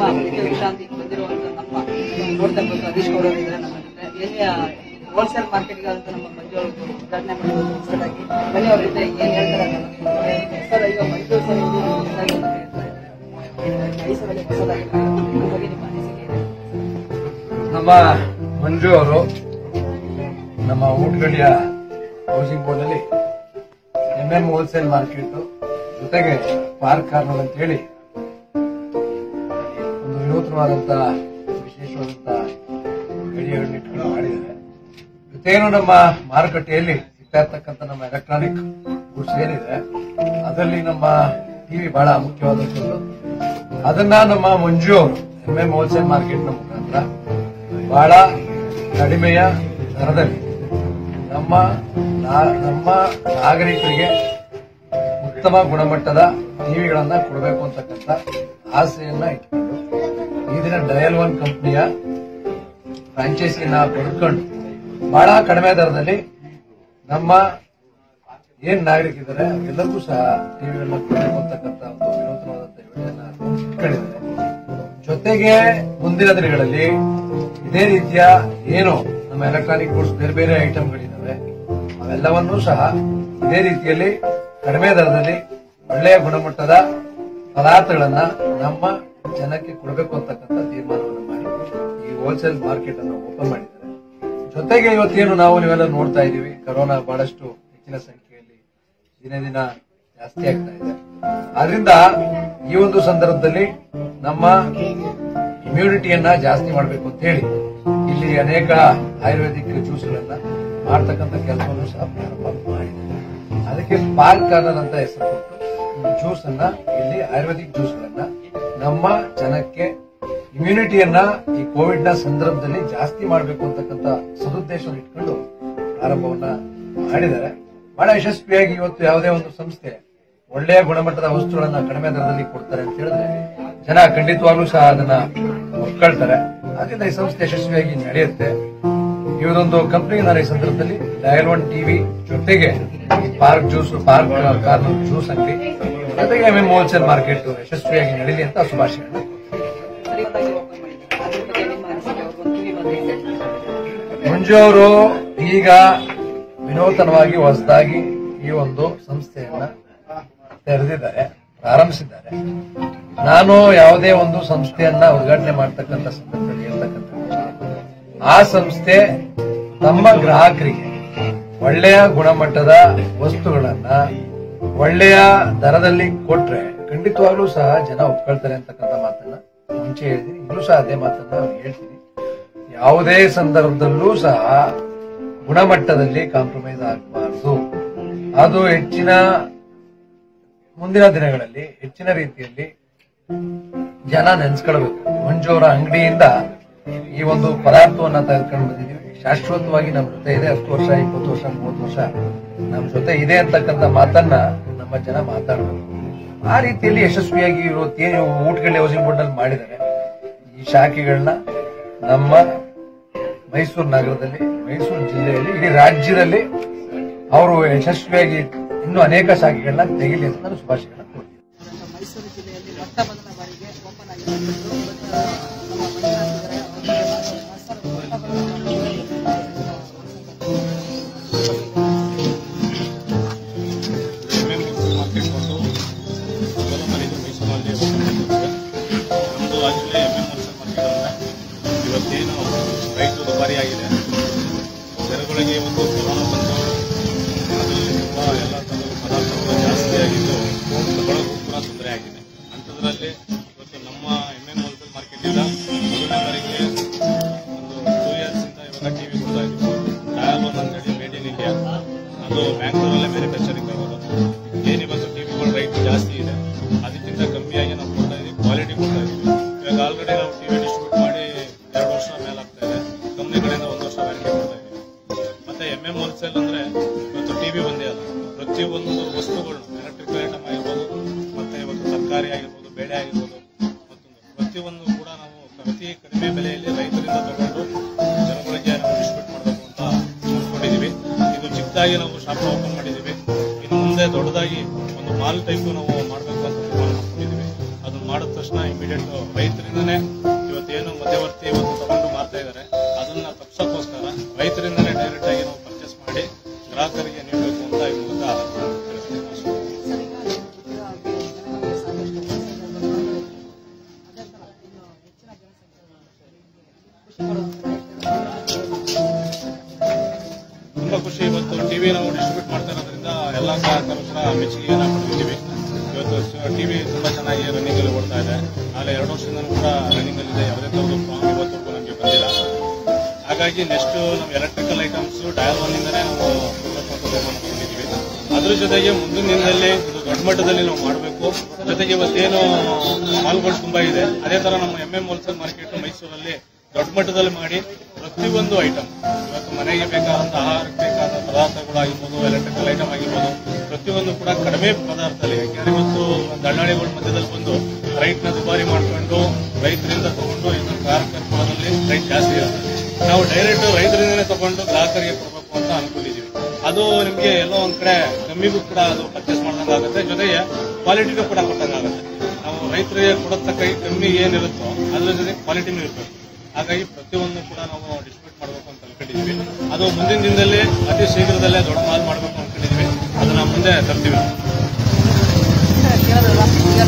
America ವಿಶ್ರಾಂತಿಗೆ ಬಂದಿರುವಂತ ನಮ್ಮ ನೋಡ್ತಾ ಇರ್ಬೋದು ಸತೀಶ್ ಗೌಡ ಅವರು ಇದ್ದಾರೆ ನಮ್ಮ ಜೊತೆ ಎಲ್ಲಿ ಹೋಲ್ಸೇಲ್ ಮಾರ್ಕೆಟ್ಗೆ ಅಂತ ನಮ್ಮ ಮಂಜು ಅವರು ಉದ್ಘಾಟನೆ ಮಾಡಿರೋದು ಹೊಸದಾಗಿ ಬನ್ನಿ ಅವರಿಂದ ಏನ್ ಹೇಳ್ತಾರೆ ಅಂತ ಸರ್ ಈಗ ಮಂಜು ಸರ್ ಇದು ಹೊಸದಾಗಿ ಅಂತ ಹೇಳ್ತಾರೆ. ಮೈಸೂರಲ್ಲಿ ಹೊಸದಾಗಿ ಇದ್ರ ಬಗ್ಗೆ ನಿಮ್ಮ ಅನಿಸಿಕೆ ಇದೆ ನಮ್ಮ ಮಂಜು ಅವರು ನಮ್ಮ ಊಟಗಡಿಯ ಹೌಸಿಂಗ್ ಬೋರ್ಡ್ ಅಲ್ಲಿ ಎಂ ಎಂ ಹೋಲ್ಸೇಲ್ ಮಾರ್ಕೆಟ್ ಜೊತೆಗೆ ಪಾರ್ಕ್ ಕಾರ್ನರ್ ಅಂತ ಹೇಳಿ ಒಂದು ವಿನೂತನವಾದಂತ ವಿಶೇಷವಾದಂತ ಗಡಿಯನ್ನು ಇಟ್ಕೊಂಡು ಮಾಡಿದ್ದಾರೆ ಜೊತೆಗೇನು ನಮ್ಮ ಮಾರುಕಟ್ಟೆಯಲ್ಲಿ ಸಿಗ್ತಾ ಇರ್ತಕ್ಕಂಥ ನಮ್ಮ ಎಲೆಕ್ಟ್ರಾನಿಕ್ ಗುಡ್ಸ್ ಏನಿದೆ ಅದರಲ್ಲಿ ನಮ್ಮ ಟಿವಿ ಬಹಳ ಮುಖ್ಯವಾದದ್ದು ಅದನ್ನ ನಮ್ಮ ಮಂಜು ಅವರು ಎಂ ಎಂ ಹೋಲ್ಸೇಲ್ ಮಾರ್ಕೆಟ್ ನ ಮುಖಾಂತರ ಬಹಳ ಕಡಿಮೆಯ ದರದಲ್ಲಿ ನಮ್ಮ ನಾ- ನಮ್ಮ ನಾಗರಿಕರಿಗೆ ಉತ್ತಮ ಗುಣಮಟ್ಟದ ಟಿವಿಗಳನ್ನ ಕೊಡಬೇಕು ಅಂತಕ್ಕಂಥ ಆಸೆಯನ್ನ ಇಟ್ಕೊಂಡು ಈ ದಿನ ಡಯಲ್ ಒನ್ ಕಂಪನಿಯ ಫ್ರಾಂಚೈಸಿನ ಪಡೆದುಕೊಂಡು ಬಹಳ ಕಡಿಮೆ ದರದಲ್ಲಿ ನಮ್ಮ ಏನ್ ನಾಗರಿಕರಿದ್ದಾರೆ ಎಲ್ಲರಿಗೂ ಸಹ ಟಿವಿಗಳನ್ನ ಕೊಡಬೇಕು ಅಂತಕ್ಕಂಥ ಒಂದು ವಿನೂತನವಾದಂತ ಯೋಜನೆಯನ್ನ ಇಟ್ಕೊಂಡಿದ್ದಾರೆ ಜೊತೆಗೆ ಮುಂದಿನ ದಿನಗಳಲ್ಲಿ ಇದೇ ರೀತಿಯ ಏನು ನಮ್ಮ ಎಲೆಕ್ಟ್ರಾನಿಕ್ ಗೂಡ್ಸ್ ಬೇರೆ ಬೇರೆ ಐಟಮ್ಗಳಿದ್ದಾವೆ ಅವೆಲ್ಲವನ್ನೂ ಸಹ ಇದೇ ರೀತಿಯಲ್ಲಿ ಕಡಿಮೆ ದರದಲ್ಲಿ ಒಳ್ಳೆಯ ಗುಣಮಟ್ಟದ ಪದಾರ್ಥಗಳನ್ನ ನಮ್ಮ ಜನಕ್ಕೆ ಕೊಡಬೇಕು ಅಂತಕ್ಕಂಥ ತೀರ್ಮಾನವನ್ನು ಮಾಡಿ ಈ ಹೋಲ್ಸೇಲ್ ಮಾರ್ಕೆಟ್ ಅನ್ನು ಓಪನ್ ಮಾಡಿದ್ದಾರೆ ಜೊತೆಗೆ ಇವತ್ತೇನು ನಾವು ನೀವೆಲ್ಲ ನೋಡ್ತಾ ಇದೀವಿ ಕರೋನಾ ಬಹಳಷ್ಟು ಹೆಚ್ಚಿನ ಸಂಖ್ಯೆಯಲ್ಲಿ ದಿನೇ ದಿನ ಜಾಸ್ತಿ ಆಗ್ತಾ ಇದೆ ಆದ್ರಿಂದ ಈ ಒಂದು ಸಂದರ್ಭದಲ್ಲಿ ನಮ್ಮ ಇಮ್ಯುನಿಟಿಯನ್ನ ಜಾಸ್ತಿ ಮಾಡಬೇಕು ಅಂತ ಹೇಳಿ ಇಲ್ಲಿ ಅನೇಕ ಆಯುರ್ವೇದಿಕ್ ಜ್ಯೂಸ್ಗಳನ್ನ ಮಾಡ್ತಕ್ಕಂಥ ಕೆಲಸವನ್ನು ಸಹ ಪ್ರಾರಂಭ ಮಾಡಿದ್ದಾರೆ ಅದಕ್ಕೆ ಪಾರ್ಕ್ ಕಾರ್ನರ್ ಅಂತ ಹೆಸರು ಕೊಟ್ಟು ಜ್ಯೂಸ್ ಅನ್ನ ಇಲ್ಲಿ ಆಯುರ್ವೇದಿಕ್ ಜ್ಯೂಸ್ಗಳನ್ನ ನಮ್ಮ ಜನಕ್ಕೆ ಇಮ್ಯುನಿಟಿಯನ್ನ ಈ ಕೋವಿಡ್ ನ ಸಂದರ್ಭದಲ್ಲಿ ಜಾಸ್ತಿ ಮಾಡಬೇಕು ಅಂತಕ್ಕಂಥ ಸದುದ್ದೇಶವನ್ನು ಇಟ್ಕೊಂಡು ಪ್ರಾರಂಭವನ್ನ ಮಾಡಿದ್ದಾರೆ ಬಹಳ ಯಶಸ್ವಿಯಾಗಿ ಇವತ್ತು ಯಾವುದೇ ಒಂದು ಸಂಸ್ಥೆ ಒಳ್ಳೆಯ ಗುಣಮಟ್ಟದ ವಸ್ತುಗಳನ್ನ ಕಡಿಮೆ ದರದಲ್ಲಿ ಕೊಡ್ತಾರೆ ಅಂತ ಹೇಳಿದ್ರೆ ಜನ ಖಂಡಿತವಾಗ್ಲೂ ಸಹ ಅದನ್ನ ಒಪ್ಕೊಳ್ತಾರೆ ಅದರಿಂದ ಈ ಸಂಸ್ಥೆ ಯಶಸ್ವಿಯಾಗಿ ನಡೆಯುತ್ತೆ ಇವರೊಂದು ಕಂಪನಿ ನಾನು ಈ ಸಂದರ್ಭದಲ್ಲಿ ಡಯಲ್ ಒನ್ ಟಿವಿ ಜೊತೆಗೆ ಈ park juice park corner juice ಅಂಗಡಿ ಜೊತೆಗೆ ಎಂ ಎಂ ಹೋಲ್ಸೇಲ್ ಮಾರ್ಕೆಟ್ ಯಶಸ್ವಿಯಾಗಿ ನಡೀಲಿ ಅಂತ ಶುಭಾಶಯಗಳು ಸರಿಯಾಗಿ ಓಪನ್ ಮಾಡಿದ್ದಾರೆ ಅದ್ರ ಬಗ್ಗೆ ನಿಮ್ಮ ಅನಿಸಿಕೆ ಅವ್ರಿಗೊಂದು ಟಿವಿ ಬಂದಿದೆ ಮಂಜು ಅವರು ಈಗ ವಿನೂತನವಾಗಿ ಹೊಸದಾಗಿ ಈ ಒಂದು ಸಂಸ್ಥೆಯನ್ನ ತೆರೆದಿದ್ದಾರೆ ಪ್ರಾರಂಭಿಸಿದ್ದಾರೆ ನಾನು ಯಾವುದೇ ಒಂದು ಸಂಸ್ಥೆಯನ್ನ ಉದ್ಘಾಟನೆ ಮಾಡ್ತಕ್ಕಂಥ ಸಂದರ್ಭದಲ್ಲಿ ಹೇಳ್ತಕ್ಕಂಥ ವಿಷಯ, ಆ ಸಂಸ್ಥೆ ತಮ್ಮ ಗ್ರಾಹಕರಿಗೆ ಒಳ್ಳೆಯ ಗುಣಮಟ್ಟದ ವಸ್ತುಗಳನ್ನ ಒಳ್ಳೆಯ ದರದಲ್ಲಿ ಕೊಟ್ರೆ ಖಂಡಿತವಾಗ್ಲೂ ಸಹ ಜನ ಒಪ್ಕೊಳ್ತಾರೆ ಅಂತಕ್ಕಂಥ ಮಾತನ್ನ ಮುಂಚೆ ಹೇಳಿದೀನಿ ಇನ್ನೂ ಸಹ ಅದೇ ಮಾತನ್ನ ಅವ್ರಿಗೆ ಹೇಳ್ತೀನಿ ಯಾವುದೇ ಸಂದರ್ಭದಲ್ಲೂ ಸಹ ಗುಣಮಟ್ಟದಲ್ಲಿ ಕಾಂಪ್ರಮೈಸ್ ಆಗಬಾರದು ಅದು ಹೆಚ್ಚಿನ ಮುಂದಿನ ದಿನಗಳಲ್ಲಿ ಹೆಚ್ಚಿನ ರೀತಿಯಲ್ಲಿ ಜನ ನೆನ್ಸ್ಕೊಳ್ಬೇಕು ಮಂಜು ಅವರ ಅಂಗಡಿಯಿಂದ ಈ ಒಂದು ಪದಾರ್ಥವನ್ನ ತೆಗೆದುಕೊಂಡು ಬಂದಿದ್ದೀವಿ ಶಾಶ್ವತವಾಗಿ ನಮ್ಮ ಜೊತೆ ಇದೆ ಹತ್ತು ವರ್ಷ ಇಪ್ಪತ್ತು ವರ್ಷ ಮೂವತ್ತು ವರ್ಷ ನಮ್ಮ ಜೊತೆ ಇದೆ ಅಂತಕ್ಕಂಥ ಮಾತನ್ನ ನಮ್ಮ ಜನ ಮಾತಾಡಬೇಕು ಆ ರೀತಿಯಲ್ಲಿ ಯಶಸ್ವಿಯಾಗಿ ಇವತ್ತೇನು ಊಟಗಳ್ಳಿ ಹೌಸಿಂಗ್ ಬೋರ್ಡ್ ನಲ್ಲಿ ಮಾಡಿದ್ದಾರೆ ಈ ಶಾಖೆಗಳನ್ನ ನಮ್ಮ ಮೈಸೂರು ನಗರದಲ್ಲಿ ಮೈಸೂರು ಜಿಲ್ಲೆಯಲ್ಲಿ ಇಡೀ ರಾಜ್ಯದಲ್ಲಿ ಅವರು ಯಶಸ್ವಿಯಾಗಿ ಇನ್ನೂ ಅನೇಕ ಶಾಖೆಗಳನ್ನ ತೆಗಿಲಿ ಅಂತ ನಾನು ಶುಭಾಶಯಗಳನ್ನ ಕೊಡ್ತೀನಿ ನಮ್ಮ ಮೈಸೂರು ಜಿಲ್ಲೆಯಲ್ಲಿ ಮೊಟ್ಟ ಮೊದಲ ಬಾರಿಗೆ ಓಪನ್ ಆಗಿರುವಂತದ್ದು ನಮ್ಮ ಮಂಜುನಾಥ್ ಇದ್ದಾರೆ. ಅವ್ರಿಗೆ ಸರ್, ಮೊಟ್ಟ ಮೊದಲ ಎಂ ಮಾರ್ಕೆಟ್ ಬಂದು ಮೊದಲ ಬಾರಿಗೆ ಮೈಸೂರಲ್ಲಿ ಓಪನ್ ಮಾಡಿದ್ದೇವೆ ನಮ್ಮದು actually M M wholesale market ಅಂದರೆ ಇವತ್ತೇನು ರೈತರು ದುಬಾರಿಯಾಗಿದೆ ಜನಗಳಿಗೆ ಒಂದು ಕೊರೋನಾ ಬಂದು ಅದರಲ್ಲಿ ತುಂಬ ಎಲ್ಲ ಥರದ ಪದಾರ್ಥಗಳು ಜಾಸ್ತಿ ಆಗಿದ್ದು ತಗೊಳ್ಳೋಕ್ಕೂ ಕೂಡ ತೊಂದರೆ ಆಗಿದೆ ಅಂಥದ್ರಲ್ಲಿ ಇವತ್ತು ನಮ್ಮ ಎಂ ಎಂ ಹೋಲ್ಸೇಲ್ ಮಾರ್ಕೆಟಿಂದ ಮೊದಲನೇ ಬಾರಿಗೆ ಒಂದು ಟೂ ಇಯರ್ಸಿಂದ ಇವಾಗ ಟಿ ವಿ ಕೊಡ್ತಾ ಇದ್ದೀವಿ ಡಯಲ್ ಒನ್ ಅಂತೇಳಿ ಮೇಡ್ ಇನ್ ಇಂಡಿಯಾ ಅದು ಬ್ಯಾಂಗ್ಳೂರಲ್ಲೇ ಮ್ಯಾನುಫ್ಯಾಕ್ಚರಿಂಗ್ ಆಗೋದು ಏನಿವತ್ತು ಟಿವಿಗಳು ರೈಟ್ ಜಾಸ್ತಿ ಇದೆ ಅದಕ್ಕಿಂತ ಕಮ್ಮಿಯಾಗಿ ನಾವು ಕೊಡ್ತಾ ಇದೀವಿ ಕ್ವಾಲಿಟಿ ಕೊಡ್ತಾ ಇದೀವಿ ಇವಾಗ ಆಲ್ರೆಡಿ ನಾವು ಟಿವಿ ಡಿಸ್ಟ್ರಿಬ್ಯೂಟ್ ಮಾಡಿ ಎರಡು ವರ್ಷ ಮೇಲೆ ಆಗ್ತಾ ಇದೆ ಕಂಪ್ನಿ ಕಡೆಯಿಂದ ಒಂದು ವರ್ಷ ವ್ಯಾರಂಟಿ ಕೊಡ್ತಾ ಇದೀವಿ ಮತ್ತೆ ಎಂ ಎಂ ಹೋಲ್ಸೇಲ್ ಅಂದ್ರೆ ಇವತ್ತು ಟಿವಿ ಒಂದೇ ಅಲ್ಲ ಪ್ರತಿಯೊಂದು ವಸ್ತುಗಳು ಎಲೆಕ್ಟ್ರಿಕಲ್ ಐಟಮ್ ಆಗಿರ್ಬೋದು ಮತ್ತೆ ಇವತ್ತು ತರಕಾರಿ ಆಗಿರ್ಬೋದು ಬೇಳೆ ಆಗಿರ್ಬೋದು ಮತ್ತೊಂದು ಪ್ರತಿಯೊಂದು ಕೂಡ ನಾವು ಅತಿ ಕಡಿಮೆ ಬೆಲೆಯಲ್ಲಿ ರೈತರಿಂದ ತಗೊಂಡು ಜನಗಳಿಗೆ ನಾವು ಡಿಸ್ಟ್ರಿಬ್ಯೂಟ್ ಮಾಡಬೇಕು ಅಂತ ಅನ್ಕೊಂಡಿದೀವಿ ಇದು ಚಿಕ್ಕದಾಗಿ ನಾವು ಶಾಪ್ ಓಪನ್ ಮಾಡಿದೀವಿ ಇನ್ನು ಮುಂದೆ ದೊಡ್ಡದಾಗಿ ಒಂದು ಮಾಲ್ ಟೈಪ್ ನಾವು ಮಾಡಬೇಕು ಅಂತ ತೀರ್ಮಾನ ಮಾಡ್ಕೊಂಡಿದೀವಿ ಅದನ್ನ ಮಾಡಿದ ತಕ್ಷಣ ಇಮಿಡಿಯೇಟ್ ರೈತರಿಂದನೇ ಇವತ್ತೇನು ಮಧ್ಯವರ್ತಿ ಇವತ್ತು ತಗೊಂಡು ಮಾರ್ತಾ ಇದ್ದಾರೆ ಅದನ್ನ ತಪ್ಪಿಸೋಕ್ಕೋಸ್ಕರ ರೈತರಿಂದನೇ ಡೈರೆಕ್ಟ್ ಆಗಿ ನಾವು ಪರ್ಚೇಸ್ ಮಾಡಿ ಗ್ರಾಹಕರಿಗೆ ನೀಡಬೇಕು ಅಂತ ಈ ಮೂಲಕ ತಿಳಿಸ್ತೀನಿ ಸರ್ ಈಗ ನೀವು ಗೊತ್ತಿರೋ ಹಾಗೆ ಜನಗಳಿಗೆ ಸಾಕಷ್ಟು ಸಮಸ್ಯೆಗಳು ಅದೇ ಥರ ಇನ್ನು ಹೆಚ್ಚಿನ ಜನಸಂಖ್ಯೆ ತುಂಬಾ ಖುಷಿ ಇವತ್ತು ಟಿವಿ ನಾವು ಡಿಸ್ಟ್ರಿಬ್ಯೂಟ್ ಮಾಡ್ತಾ ಇರೋದ್ರಿಂದ ಎಲ್ಲ ಗ್ರಾಹಕರು ಕೂಡ ಮೆಚ್ಚುಗೆಯನ್ನ ಪಡೆದಿದ್ದೀವಿ ಇವತ್ತು ಟಿವಿ ತುಂಬಾ ಚೆನ್ನಾಗಿ ರನ್ನಿಂಗ್ ಅಲ್ಲಿ ಓಡ್ತಾ ಇದೆ ಆಮೇಲೆ ಎರಡು ವರ್ಷದಿಂದ ಕೂಡ ರನ್ನಿಂಗ್ ಅಲ್ಲಿ ಇದೆ ಯಾವುದೇ ತರದ್ದು ಪ್ರಾಬ್ಲಮ್ ಇವತ್ತವರೆಗೂ ನಮಗೆ ಬಂದಿಲ್ಲ ಹಾಗಾಗಿ ನೆಕ್ಸ್ಟ್ ನಮ್ಮ ಎಲೆಕ್ಟ್ರಿಕಲ್ ಐಟಮ್ಸ್ ಡಯಲ್ ಒನ್ ಇಂದನೇ ನಾವು ಅನ್ಕೊಂಡಿದ್ದೀವಿ ಅದ್ರ ಜೊತೆಗೆ ಮುಂದಿನ ದಿನದಲ್ಲಿ ಇದು ದೊಡ್ಡ ಮಟ್ಟದಲ್ಲಿ ನಾವು ಮಾಡಬೇಕು ಜೊತೆಗೆ ಇವತ್ತೇನು ಮಾಲ್ಗಳು ತುಂಬಾ ಇದೆ ಅದೇ ತರ ನಮ್ಮ ಎಂ ಎಂ ಹೋಲ್ಸೇಲ್ ಮಾರ್ಕೆಟ್ ಮೈಸೂರಲ್ಲಿ ದೊಡ್ಡ ಮಟ್ಟದಲ್ಲಿ ಮಾಡಿ ಪ್ರತಿಯೊಂದು ಐಟಮ್ ಇವತ್ತು ಮನೆಗೆ ಬೇಕಾದಂತಹ ಆಹಾರಕ್ಕೆ ಬೇಕಾದ ಪದಾರ್ಥಗಳಾಗಿರ್ಬೋದು ಎಲೆಕ್ಟ್ರಿಕಲ್ ಐಟಮ್ ಆಗಿರ್ಬೋದು ಪ್ರತಿಯೊಂದು ಕೂಡ ಕಡಿಮೆ ಪದಾರ್ಥದಲ್ಲಿ ಯಾಕೆಂದ್ರೆ ಇವತ್ತು ದಳ್ಳಾಳಿಗಳ ಮಧ್ಯದಲ್ಲಿ ಬಂದು ರೈಟ್ನ ದುಬಾರಿ ಮಾಡ್ಕೊಂಡು ರೈತರಿಂದ ತಗೊಂಡು ಇನ್ನು ಗ್ರಾಹಕರ ಕೊಡೋದ್ರಲ್ಲಿ ರೈಟ್ ಜಾಸ್ತಿ ಇರುತ್ತೆ ನಾವು ಡೈರೆಕ್ಟ್ ರೈತರಿಂದನೇ ತಗೊಂಡು ಗ್ರಾಹಕರಿಗೆ ಕೊಡಬೇಕು ಅಂತ ಅನ್ಕೊಂಡಿದೀವಿ ಅದು ನಿಮ್ಗೆ ಎಲ್ಲೋ ಒಂದ್ ಕಡೆ ಕಮ್ಮಿಗೂ ಕೂಡ ಅದು ಪರ್ಚೇಸ್ ಮಾಡ್ದಂಗಾಗುತ್ತೆ ಜೊತೆಗೆ ಕ್ವಾಲಿಟಿನೂ ಕೂಡ ಕೊಟ್ಟಂಗಾಗುತ್ತೆ ನಾವು ರೈತರಿಗೆ ಕೊಡತಕ್ಕ ಈ ಕಮ್ಮಿ ಏನಿರುತ್ತೋ ಅದ್ರ ಜೊತೆ ಕ್ವಾಲಿಟಿನೂ ಇರಬೇಕು ಹಾಗಾಗಿ ಪ್ರತಿಯೊಂದು ಕೂಡ ನಾವು ಡಿಸ್ಟ್ರಿಬ್ಯೂಟ್ ಮಾಡಬೇಕು ಅಂತ ಅನ್ಕೊಂಡಿದೀವಿ ಅದು ಮುಂದಿನ ದಿನದಲ್ಲಿ ಅತಿ ಶೀಘ್ರದಲ್ಲೇ ದೊಡ್ಡ ಮಾಲ್ ಮಾಡಬೇಕು ಅನ್ಕೊಂಡಿದೀವಿ ಅದನ್ನ ಮುಂದೆ ತರ್ತೀವಿ ಕೇಳೋದಲ್ಲ ಈಗ